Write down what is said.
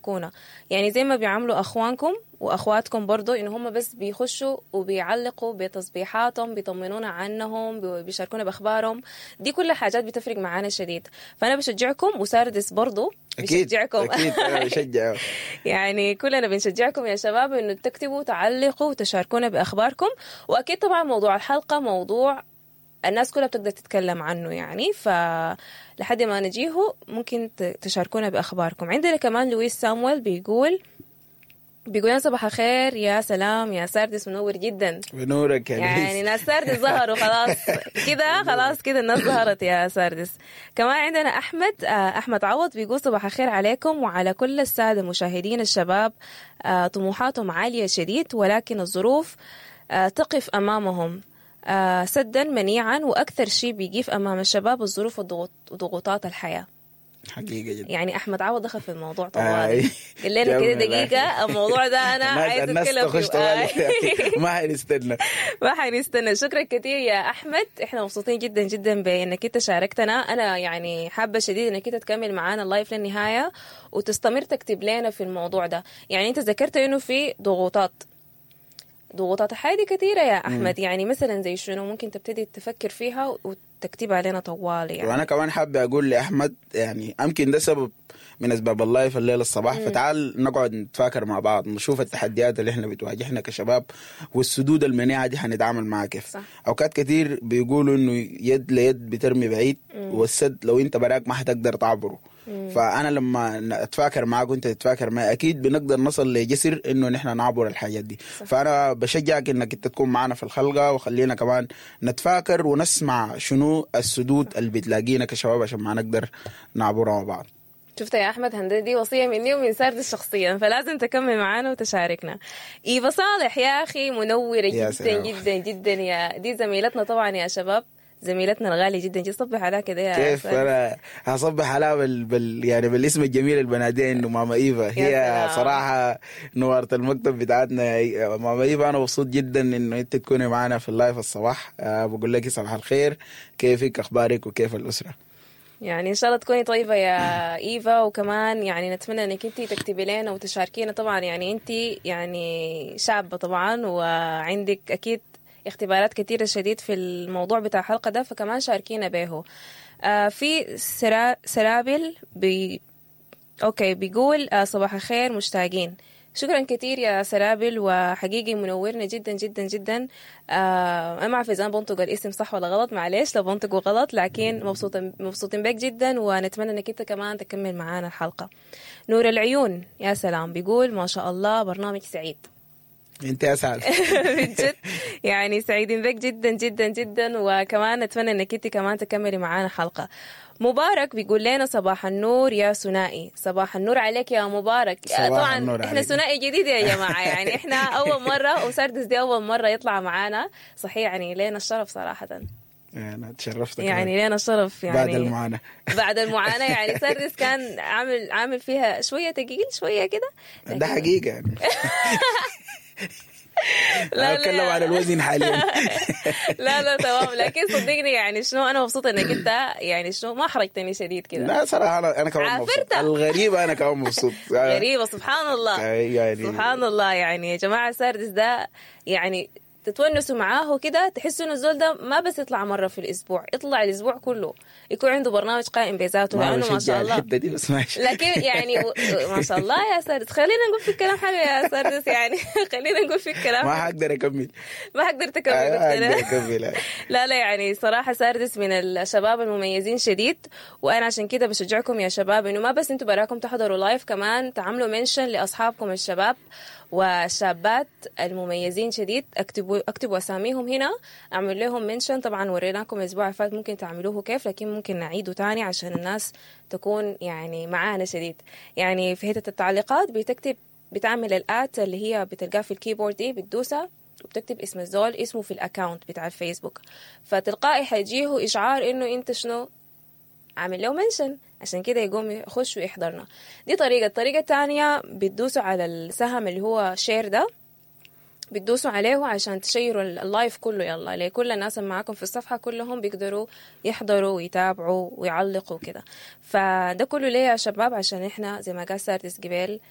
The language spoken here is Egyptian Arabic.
كونا يعني زي ما بيعاملوا اخوانكم واخواتكم برضو ان هم بس بيخشوا وبيعلقوا بتصبيحاتهم بيطمنونا عنهم بي- بيشاركونا باخبارهم دي كل حاجات بتفرق معانا شديد فانا بشجعكم وساردس برضو اكيد بشجعكم اكيد انا بشجع يعني كلنا بنشجعكم يا شباب انه تكتبوا تعلقوا وتشاركونا باخباركم واكيد طبعا موضوع الحلقه موضوع الناس كلها بتقدر تتكلم عنه يعني ف لحد ما نجيه ممكن ت- تشاركونا باخباركم عندنا كمان لويس سامويل بيقول بيقول يا صباح الخير يا سلام يا ساردس منور جدا بنورك يا يعني ليس. ناس ساردس ظهروا خلاص كده خلاص كده الناس ظهرت يا ساردس كمان عندنا احمد آه، احمد عوض بيقول صباح الخير عليكم وعلى كل الساده المشاهدين الشباب آه، طموحاتهم عاليه شديد ولكن الظروف آه، تقف امامهم آه، سدا منيعا واكثر شيء بيقيف امام الشباب الظروف والضغوط- وضغوطات الحياه حقيقه جدا يعني احمد عوض دخل في الموضوع آي. طوالي قال لنا كده جميل. دقيقه الموضوع ده انا الناس عايز الناس اتكلم تخش فيه طوالي آي. ما حنستنى ما حنستنى شكرا كثير يا احمد احنا مبسوطين جدا جدا بانك انت شاركتنا انا يعني حابه شديد انك انت تكمل معانا اللايف للنهايه وتستمر تكتب لنا في الموضوع ده يعني انت ذكرت انه في ضغوطات ضغوطات الحياه دي كثيره يا احمد يعني مثلا زي شنو ممكن تبتدي تفكر فيها وتكتبها لنا طوال يعني وانا كمان حابب اقول لاحمد يعني يمكن ده سبب من اسباب اللايف الليله الصباح فتعال نقعد نتفاكر مع بعض نشوف التحديات اللي احنا بتواجهنا كشباب والسدود المنيعه دي حنتعامل معاها كيف صح. اوقات كتير بيقولوا انه يد ليد بترمي بعيد والسد لو انت براك ما حتقدر تعبره فانا لما اتفاكر معاك وانت تتفاكر معي اكيد بنقدر نصل لجسر انه نحن نعبر الحاجات دي فانا بشجعك انك انت تكون معنا في الخلقه وخلينا كمان نتفاكر ونسمع شنو السدود اللي بتلاقينا كشباب عشان ما نقدر نعبرها مع بعض شفت يا احمد هندسه دي وصيه مني ومن ساردس شخصيا فلازم تكمل معانا وتشاركنا ايفا صالح يا اخي منوره يا جدا سلام. جدا جدا يا دي زميلتنا طبعا يا شباب زميلتنا الغاليه جدا جدا صبح عليها كده يا كيف ساردس. انا هصبح عليها بال... بال... يعني بالاسم الجميل اللي بناديها انه ماما ايفا هي سلام. صراحه نواره المكتب بتاعتنا يا ماما ايفا انا مبسوط جدا انه انت تكوني معنا في اللايف الصباح أه بقول لك صباح الخير كيفك اخبارك وكيف الاسره يعني ان شاء الله تكوني طيبه يا ايفا وكمان يعني نتمنى انك انت تكتبي لنا وتشاركينا طبعا يعني انت يعني شابه طبعا وعندك اكيد اختبارات كثيره شديد في الموضوع بتاع الحلقه ده فكمان شاركينا به آه في سرا سرابل بي اوكي بيقول آه صباح الخير مشتاقين شكرا كثير يا سرابل وحقيقي منورنا جدا جدا جدا آه انا ما اعرف اذا انا بنطق الاسم صح ولا غلط معلش لو بنطقه غلط لكن مبسوطين مبسوطين بك جدا ونتمنى انك انت كمان تكمل معانا الحلقه نور العيون يا سلام بيقول ما شاء الله برنامج سعيد انت اسعد من جد يعني سعيدين بك جدا جدا جدا وكمان نتمنى انك انت كمان تكملي معانا حلقه مبارك بيقول لنا صباح النور يا ثنائي صباح النور عليك يا مبارك صباح طبعا النور احنا عليك. ثنائي جديد يا جماعه يعني احنا اول مره وسردس دي اول مره يطلع معانا صحيح يعني لنا الشرف صراحه انا تشرفت يعني لنا الشرف يعني بعد المعاناه بعد المعاناه يعني سردس كان عامل عامل فيها شويه تقيل شويه كده ده حقيقه يعني لا، انا اتكلم لا. عن الوزن حاليا لا لا تمام لكن صدقني يعني شنو انا مبسوطه انك انت يعني شنو ما حرجتني شديد كده لا صراحه انا انا كمان مبسوط عافرتها. الغريب انا كمان مبسوط غريبه سبحان الله يعني سبحان الله يعني يا جماعه ساردس ده يعني تتونسوا معاه كده تحسوا انه الزول ده ما بس يطلع مره في الاسبوع يطلع الاسبوع كله يكون عنده برنامج قائم بذاته ما لانه ما بشجع شاء الله الحته دي بس ماشي لكن يعني و- ما شاء الله يا ساردس خلينا نقول في الكلام حلو يا ساردس يعني خلينا نقول في الكلام ما حقدر اكمل ما حقدر تكمل ما قلت حقدر لنا. اكمل لا لا يعني صراحة ساردس من الشباب المميزين شديد وأنا عشان كده بشجعكم يا شباب إنه ما بس أنتوا براكم تحضروا لايف كمان تعملوا منشن لأصحابكم الشباب والشابات المميزين شديد اكتبوا اكتبوا اساميهم هنا اعمل لهم منشن طبعا وريناكم الاسبوع اللي فات ممكن تعملوه كيف لكن ممكن نعيده تاني عشان الناس تكون يعني معانا شديد يعني في حته التعليقات بتكتب بتعمل الات اللي هي بتلقاها في الكيبورد دي بتدوسها وبتكتب اسم الزول اسمه في الاكاونت بتاع الفيسبوك فتلقائي حيجيه اشعار انه انت شنو عامل له منشن عشان كده يقوم يخش ويحضرنا دي طريقة الطريقة الثانية بتدوسوا على السهم اللي هو شير ده بتدوسوا عليه عشان تشيروا ال- اللايف كله يلا لكل الناس اللي معاكم في الصفحة كلهم بيقدروا يحضروا ويتابعوا ويعلقوا كده فده كله ليه يا شباب عشان احنا زي ما قال ساردس قبل